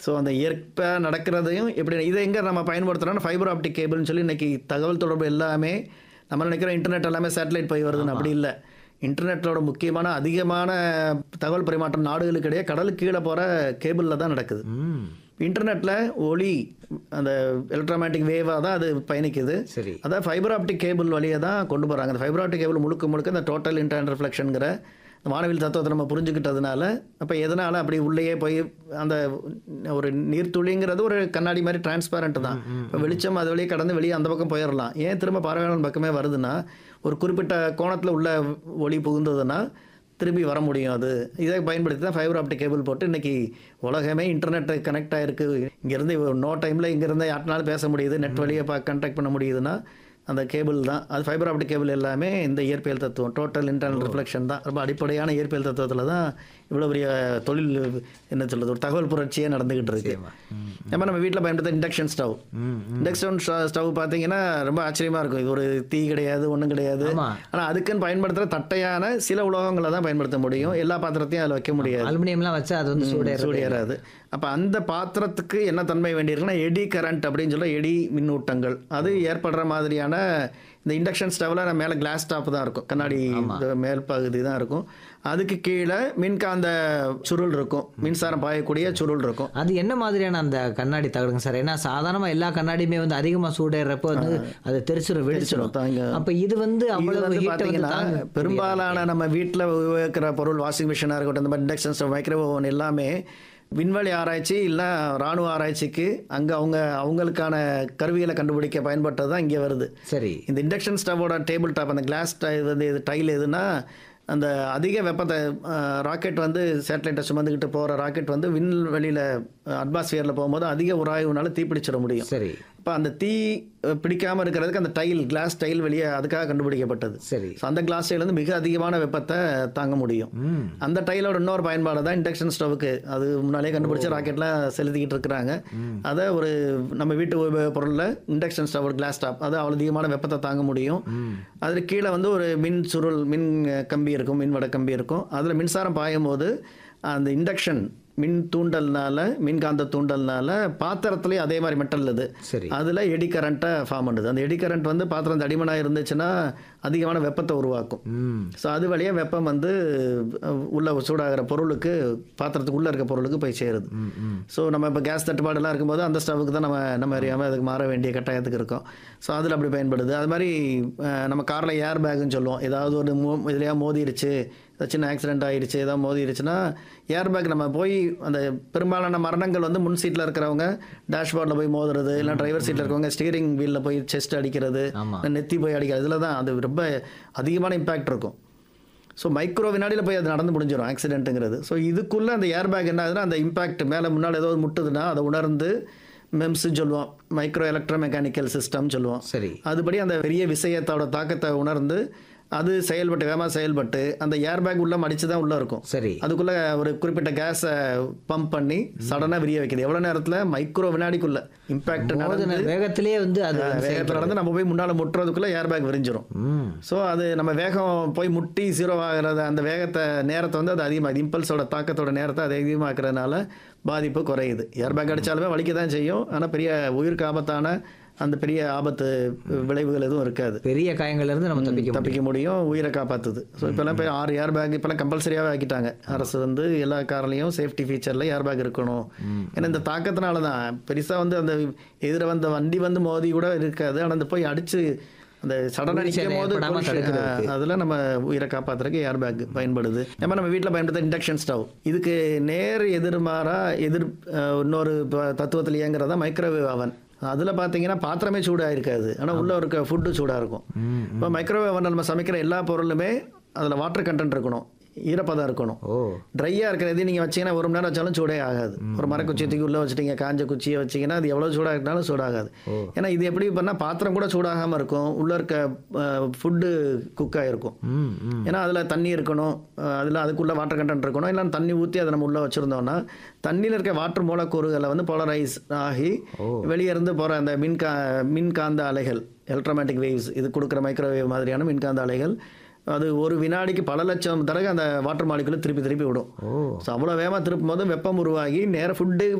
So அந்த இயற்கையாக நடக்கிறதையும் எப்படி இதை எங்கே நம்ம பயன்படுத்துகிறோம்னா ஃபைபர் ஆப்டிக் கேபிள்னு சொல்லி இன்னைக்கு தகவல் தொடர்பு எல்லாமே நம்ம நினைக்கிறோம் இன்டர்நெட் எல்லாமே சேட்டலைட் போய் வருதுன்னு அப்படி இல்லை இன்டர்நெட்டோட முக்கியமான அதிகமான தகவல் பரிமாற்றம் நாடுகளுக்கு இடையே கடலுக்கு கீழே போகிற கேபிளில் தான் நடக்குது ம் இன்டர்நெட்டில் ஒளி அந்த எலக்ட்ரோமேட்டிக் வேவாக தான் அது பயணிக்குது சரி அதான் ஃபைபர் ஆப்டிக் கேபிள் வழியை தான் கொண்டு போகிறாங்க அந்த ஃபைபர் ஆப்டிக் கேபிள் முழுக்க முழுக்க இந்த டோட்டல் இன்டர்னல் ரிஃப்ளெக்ஷனுங்கிற இந்த வானவில் தத்துவத்தை நம்ம புரிஞ்சுக்கிட்டதுனால அப்போ எதனால் அப்படி உள்ளேயே போய் அந்த ஒரு நீர்த்துளிங்கிறது ஒரு கண்ணாடி மாதிரி டிரான்ஸ்பேரண்ட் தான் இப்போ வெளிச்சம் அது வழியே கடந்து வெளியே அந்த பக்கம் போயிடலாம் ஏன் திரும்ப பார்வையாளன் பக்கமே வருதுன்னா ஒரு குறிப்பிட்ட கோணத்தில் உள்ள ஒளி புகுந்ததுன்னா திரும்பி வர முடியும் அது இதை பயன்படுத்தி தான் ஃபைபர் ஆப்டிக் கேபிள் போட்டு இன்னைக்கு உலகமே இன்டர்நெட் கனெக்ட் ஆயிருக்கு இங்கேருந்து நோ டைமில் இங்கேருந்து யார்ட்னாலும் பேச முடியுது நெட் வழியை பா கனெக்ட் பண்ண முடியுதுன்னா அந்த கேபிள் தான் அது ஃபைபர் ஆப்டிக் கேபிள் எல்லாமே இந்த இயற்பியல் தத்துவம் டோட்டல் இன்டர்னல் ரிஃப்ளெக்ஷன் தான் ரொம்ப அடிப்படையான இயற்பியல் தத்துவத்தில் தான் இவ்வளோ பெரிய தொழில் என்ன சொல்றது ஒரு தகவல் புரட்சியே நடந்துகிட்டு இருக்கு நம்ம நம்ம வீட்டில் பயன்படுத்த இண்டக்ஷன் ஸ்டவ் ம் இண்டக்ஷன் ஸ்டவ் பார்த்தீங்கன்னா ரொம்ப ஆச்சரியமாக இருக்கும் இது ஒரு தீ கிடையாது ஒன்றும் கிடையாது ஆமா ஆனால் அதுக்குன்னு பயன்படுத்துகிற தட்டையான சில உலோகங்களை தான் பயன்படுத்த முடியும் எல்லா பாத்திரத்தையும் அதில் வைக்க முடியாது அலுமினியம்லாம் வச்சா அது வந்து சூடேறது சூடேறாது அப்போ அந்த பாத்திரத்துக்கு என்ன தன்மை வேண்டியிருக்குன்னா எடி கரண்ட் அப்படின்னு சொல்ல எடி மின்னூட்டங்கள் அது ஏற்படுற மாதிரியான இந்த இண்டக்ஷன் ஸ்டவ்ல மேலே கிளாஸ் டாப் தான் இருக்கும் கண்ணாடி இந்த மேல் பகுதி தான் இருக்கும் அதுக்கு கீழே மின்காந்த சுருள் இருக்கும் மின்சாரம் பாயக்கூடிய சுருள் இருக்கும் அது என்ன மாதிரியான அந்த கண்ணாடி தகடுங்க சார் ஏன்னா சாதாரணமா எல்லா கண்ணாடியுமே வந்து அதிகமா சூடேறப்போ வந்து அது தெரிச்சிடும் வெடிச்சிடும் தாங்க அப்ப இது வந்து இது அவ்வளவு வந்து ஹீட்டை வந்து பார்த்தீங்கன்னா தாங்க பெரும்பாலான நம்ம வீட்டில் உபயோகிக்கிற பொருள் வாஷிங் மிஷினாக இருக்கட்டும் இந்த மாதிரி இண்டக்ஷன் ஸ்டவ் மைக்ரோவேவ் ஓவன் எல்லாமே விண்வெளி ஆராய்ச்சி இல்லை ராணுவ ஆராய்ச்சிக்கு அங்கே அவங்க அவங்களுக்கான கருவிகளை கண்டுபிடிக்க பயன்பட்டது தான் இங்கே வருது சரி இந்த இண்டக்ஷன் ஸ்டவோட டேபிள் டாப் அந்த கிளாஸ் வந்து இது டைல் எதுனா அந்த அதிக வெப்பத்தை ராக்கெட் வந்து சேட்டலைட்டை சுமந்துக்கிட்டு போகிற ராக்கெட் வந்து விண்வெளியில் அட்மாஸ்பியரில் போகும்போது அதிக உராய்வுனால தீப்பிடிச்சிட முடியும் சரி இப்போ அந்த தீ அஹ், பிடிக்காம இருக்கிறதுக்கு அந்த டைல் கிளாஸ் டைல் வெளியே அதுக்காக கண்டுபிடிக்கப்பட்டது சரி ஸோ அந்த கிளாஸ் டைல் வந்து மிக அதிகமான வெப்பத்தை தாங்க முடியும் ம் அந்த டைலோட இன்னொரு பயன்பாடு தான் இண்டக்ஷன் ஸ்டவ்வுக்கு அது முன்னாலே கண்டுபிடிச்ச ராக்கெட்லாம் செலுத்திக்கிட்டு இருக்கிறாங்க அதை ஒரு நம்ம வீட்டு உபயோக பொருளில் இண்டக்ஷன் ஸ்டவ் கிளாஸ் டாப் அது அவ்வளோ அதிகமான வெப்பத்தை தாங்க முடியும் அதில் கீழே வந்து ஒரு மின் சுருள் மின் கம்பி இருக்கும் மின் வட கம்பி இருக்கும் அதில் மின்சாரம் பாயும் போது அந்த இண்டக்ஷன் மின் தூண்டல்னால மின்காந்த தூண்டல்னால பாத்திரத்துலேயும் அதே மாதிரி மெட்டல் இது சரி அதில் எடி கரண்ட்டை ஃபார்ம் பண்ணுது அந்த எடி கரண்ட் வந்து பாத்திரம் தடிமனாக இருந்துச்சுன்னா அதிகமான வெப்பத்தை உருவாக்கும் ம் ஸோ அது வழியாக வெப்பம் வந்து அஹ், உள்ள சூடாகிற பொருளுக்கு பாத்திரத்துக்கு உள்ளே இருக்க பொருளுக்கு போய் சேருது ம் ம் ஸோ நம்ம இப்போ கேஸ் தட்டுப்பாடெல்லாம் இருக்கும்போது அந்த ஸ்டவ்வுக்கு தான் நம்ம நம்ம அறியாமல் அதுக்கு மாற வேண்டிய கட்டாயத்துக்கு இருக்கோம் ஸோ அதில் அப்படி பயன்படுது அது மாதிரி அஹ், நம்ம காரில் ஏர் பேக்குன்னு சொல்லுவோம் ஏதாவது ஒரு மோ இதுலையா மோதிருச்சு ஏதாவது சின்ன ஆக்சிடென்ட் ஆயிடுச்சு ஏதாவது மோதிருச்சுன்னா ஏர் பேக் நம்ம போய் அந்த பெரும்பாலான மரணங்கள் வந்து முன் சீட்டில் இருக்கிறவங்க டேஷ்போர்டில் போய் மோதுறது இல்லை டிரைவர் சீட்டில் இருக்கவங்க ஸ்டீரிங் வீலில் போய் செஸ்ட் அடிக்கிறது ஆமா நெத்தி போய் அடிக்கிறது இதில் தான் அது ரொம்ப அதிகமான இம்பேக்ட் இருக்கும் ஸோ மைக்ரோ வினாடியில் போய் அது நடந்து முடிஞ்சிடும் ஆக்சிடென்ட்டுங்கிறது ஸோ இதுக்குள்ளே அந்த ஏர் பேக் என்ன ஆகுதுன்னா அந்த இம்பாக்ட் மேலே முன்னால் ஏதோ ஒரு முட்டுதுன்னா அதை உணர்ந்து மெம்ஸ்ன்னு சொல்லுவோம் மைக்ரோ எலக்ட்ரோ மெக்கானிக்கல் சிஸ்டம் சொல்லுவோம் சரி அதுபடி அந்த பெரிய விஷயத்தோட தாக்கத்தை உணர்ந்து அது செயல்பட்டு வேகமாக செயல்பட்டு அந்த ஏர் பேக் உள்ள மடிச்சு தான் உள்ளே இருக்கும் சரி அதுக்குள்ள ஒரு குறிப்பிட்ட கேஸை பம்ப் பண்ணி சடனாக விரிய வைக்குது எவ்வளோ நேரத்தில் மைக்ரோ வினாடிக்குள்ள இம்பாக்ட் நடந்து மோதின வேகத்திலேயே வந்து அது வந்து வேகத்தில் நடந்து நம்ம போய் முன்னால் முட்டுறதுக்குள்ள ஏர் பேக் விரிஞ்சிரும் ம் ஸோ அது நம்ம வேகம் போய் முட்டி ஜீரோ ஆகிறத அந்த வேகத்தை நேரத்தை வந்து அது அதிகமாக இம்பல்ஸோட தாக்கத்தோட நேரத்தை அது அதிகமாக்குறதுனால பாதிப்பு குறையுது ஏர் பேக் அடித்தாலுமே வலிக்க தான் செய்யும் ஆனால் பெரிய உயிருக்கு ஆபத்தான அந்த பெரிய ஆபத்து விளைவுகள் எதுவும் இருக்காது பெரிய காயங்கள்ல இருந்து நம்ம தப்பிக்க முடியும் தப்பிக்க முடியும் உயிரை காப்பாற்றுது ஸோ இப்போல்லாம் போய் ஆறு ஏர் பேக் இப்போல்லாம் கம்பல்சரியாகவே ஆக்கிட்டாங்க அரசு வந்து எல்லா கார்லையும் சேஃப்டி ஃபீச்சரில் ஏர் பேக் இருக்கணும் ஏன்னா இந்த தாக்கத்தினால தான் பெருசாக வந்து அந்த எதிர வந்த வண்டி வந்து மோதி கூட இருக்காது ஆனால் அந்த போய் அடிச்சு அந்த சடனாக உயிர் நிற்கும் போது சேதம் ஏற்படாம collision, தடுக்கிறதுக்கு. ஆ, அதில் நம்ம உயிரை காப்பாற்றுறதுக்கு ஏர் பேக் பயன்படுது நம்ம நம்ம வீட்டில் பயன்படுத்த இண்டக்ஷன் ஸ்டவ் இதுக்கு நேர் எதிர்மாறா எதிர் அஹ், இன்னொரு ப- தத்துவத்தில் இயங்குறதா மைக்ரோவேவ் அவன் அதில் பார்த்தீங்கன்னா பாத்திரமே சூடாக இருக்காது ஆனால் உள்ள இருக்க ஃபுட்டு சூடாக இருக்கும் ம் இப்போ மைக்ரோவேவ் அவனில் நம்ம சமைக்கிற எல்லா பொருளுமே அதில் வாட்டர் கண்டென்ட் இருக்கணும் ஈரப்பதம் இருக்கணும் ஓ ட்ரையாக இருக்கிறது நீங்கள் வச்சீங்கன்னா ஒரு மணி நேரம் வச்சாலும் சூடே ஆகாது ஒரு மரக்குச்சி தூக்கி உள்ளே வச்சிட்டீங்க காஞ்ச குச்சியை வச்சீங்கன்னா அது எவ்வளோ சூடாக இருந்தாலும் சூடாகாது ஓ. ஏன்னா இது எப்படி பண்ணால் பாத்திரம் கூட சூடாகாமல் இருக்கும் உள்ளே இருக்க ஃபுட்டு குக் ஆகிருக்கும் ம் ம் ஏன்னா அதில் தண்ணி இருக்கணும் அதில் அதுக்குள்ள வாட்டர் கண்டென்ட் இருக்கணும் இல்லை தண்ணி ஊற்றி அதை நம்ம உள்ளே வச்சுருந்தோம்னா தண்ணியில் இருக்க வாட்டர் மூலக்கூறுகளை வந்து போலரைஸ் ஆகி ஓ. வெளியே இருந்து போகிற அந்த மின்கா மின்காந்த அலைகள் எலக்ட்ரோமேட்டிக் வேவ்ஸ் இது கொடுக்குற மைக்ரோவேவ் மாதிரியான மின்காந்த அலைகள் அது ஒரு வினாடிக்கு பல லட்சம் தடவை அந்த வாட்டர் மாலிகுலை திருப்பி திருப்பி விடும் ஓ ஸோ அவ்வளோ வேகமாக திருப்பும் போது வெப்பம் உருவாகி நேர ஃபுட்டு